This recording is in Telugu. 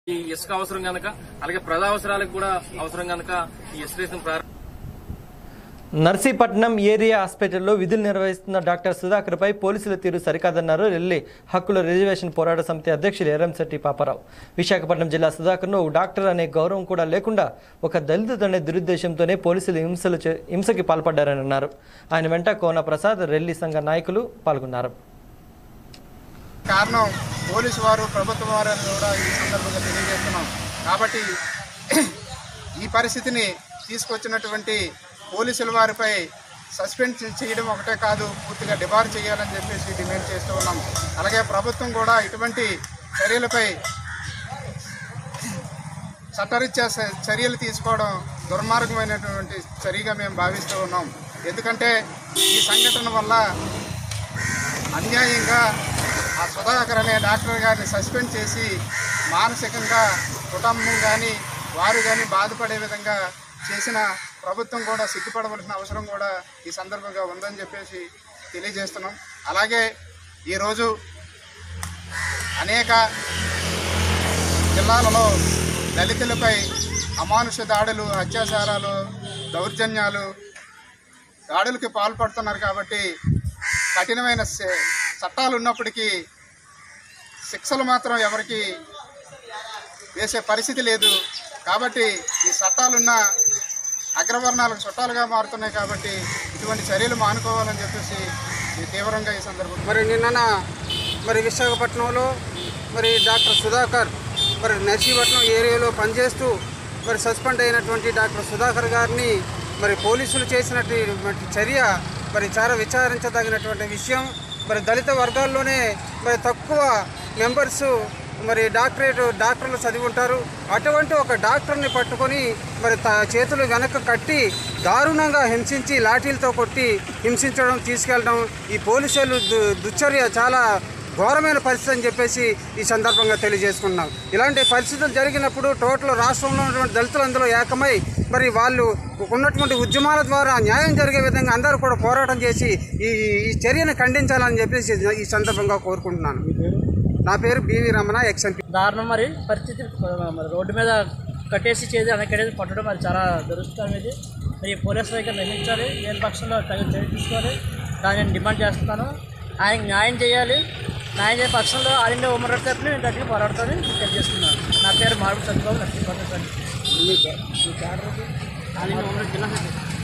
ఈ ఇసుక అవసరం గనక అలాగే ప్రజా అవసరాలకు కూడా అవసరం గనక ఈ ఇసుక ప్రారంభ నర్సీపట్నం ఏరియా హాస్పిటల్లో విధులు నిర్వహిస్తున్న డాక్టర్ సుధాకర్పై పోలీసుల తీరు సరికాదన్నారు రెల్లి హక్కుల రిజర్వేషన్ పోరాట సమితి అధ్యక్షులు ఎర్రంశెట్టి పాపారావు విశాఖపట్నం జిల్లా సుధాకర్ను ఒక డాక్టర్ అనే గౌరవం కూడా లేకుండా ఒక దళితుడనే దురుద్దేశంతోనే పోలీసులు హింసలు చే- హింసకి పాల్పడ్డారని అన్నారు ఆయన వెంట కోన ప్రసాద్ రెల్లి సంఘ నాయకులు పాల్గొన్నారు కారణం పోలీసు వారు ప్రభుత్వం వారు అని కూడా ఈ సందర్భంగా తెలియజేస్తున్నాం కాబట్టి ఈ పరిస్థితిని తీసుకొచ్చినటువంటి పోలీసుల వారిపై సస్పెండ్ చే- చేయడం ఒకటే కాదు పూర్తిగా డిబార్ చేయాలని చెప్పేసి డిమాండ్ చేస్తూ ఉన్నాం అలాగే ప్రభుత్వం కూడా ఇటువంటి చర్యలపై చట్టరీత్యా చ- చర్యలు తీసుకోవడం దుర్మార్గమైనటువంటి చర్యగా మేము భావిస్తూ ఉన్నాం ఎందుకంటే ఈ సంఘటన వల్ల అన్యాయంగా ఆ సుధాకర్ అనే డాక్టర్ గారిని సస్పెండ్ చేసి మానసికంగా కుటుంబం కానీ వారు కానీ బాధపడే విధంగా చేసిన ప్రభుత్వం కూడా సిగ్గుపడవలసిన అవసరం కూడా ఈ సందర్భంగా ఉందని చెప్పేసి తెలియజేస్తున్నాం అలాగే ఈరోజు అనేక జిల్లాలలో దళితులపై అమానుష దాడులు అత్యాచారాలు దౌర్జన్యాలు దాడులకి పాల్పడుతున్నారు కాబట్టి కఠినమైన శ- చట్టాలు ఉన్నప్పటికీ శిక్షలు మాత్రం ఎవరికి వేసే పరిస్థితి లేదు కాబట్టి ఈ చట్టాలున్న అగ్రవర్ణాలకు చుట్టాలుగా మారుతున్నాయి కాబట్టి ఇటువంటి చర్యలు మానుకోవాలని చెప్పేసి ఈ తీవ్రంగా ఈ సందర్భంగా మరి నిన్న మరి విశాఖపట్నంలో మరి డాక్టర్ సుధాకర్ మరి నర్సీపట్నం ఏరియాలో పనిచేస్తూ మరి సస్పెండ్ అయినటువంటి డాక్టర్ సుధాకర్ గారిని మరి పోలీసులు చేసినటువంటి చర్య మరి చాలా విచారించదగినటువంటి విషయం మరి దళిత వర్గాల్లోనే మరి తక్కువ మెంబర్స్ మరి డాక్టరేట్ డాక్టర్లు చదివి ఉంటారు అటువంటి ఒక డాక్టర్ని పట్టుకొని మరి త చేతులు వెనక్కి కట్టి దారుణంగా హింసించి లాఠీలతో కొట్టి హింసించడం తీసుకెళ్ళడం ఈ పోలీసులు దు- దుశ్చర్య చాలా ఘోరమైన పరిస్థితి అని చెప్పేసి ఈ సందర్భంగా తెలియజేసుకున్నాం ఇలాంటి పరిస్థితులు జరిగినప్పుడు టోటల్ రాష్ట్రంలో ఉన్నటువంటి దళితులు అందులో ఏకమై మరి వాళ్ళు ఉన్నటువంటి ఉద్యమాల ద్వారా న్యాయం జరిగే విధంగా అందరూ కూడా పోరాటం చేసి ఈ ఈ చర్యను ఖండించాలని చెప్పేసి ఈ సందర్భంగా కోరుకుంటున్నాను నా పేరు బివి రమణ ఎక్స్ఎంపీ దారుణం మరి పరిస్థితి మరి రోడ్డు మీద కట్టేసి చేసి వెనకడేసి పట్టడం అది చాలా దురదృష్టం ఇది మరి పోలీస్ వైఖరి నిర్మించాలి లేని పక్షంలో తగిన చర్య తీసుకోవాలి దాన్ని నేను డిమాండ్ చేస్తున్నాను ఆయన న్యాయం చేయాలి న్యాయం చేయ పక్షంలో ఆల్ ఇండియా ఉమ్మడి రెడ్ తరఫున నేను గట్టిగా పోరాడతానని తెలియజేస్తున్నాను నా పేరు మార్పు చంద్రబాబు లక్ష్మీపతి ఆల్ ఇండియా ఉమ్మడి జిల్లా సభ్యుడు.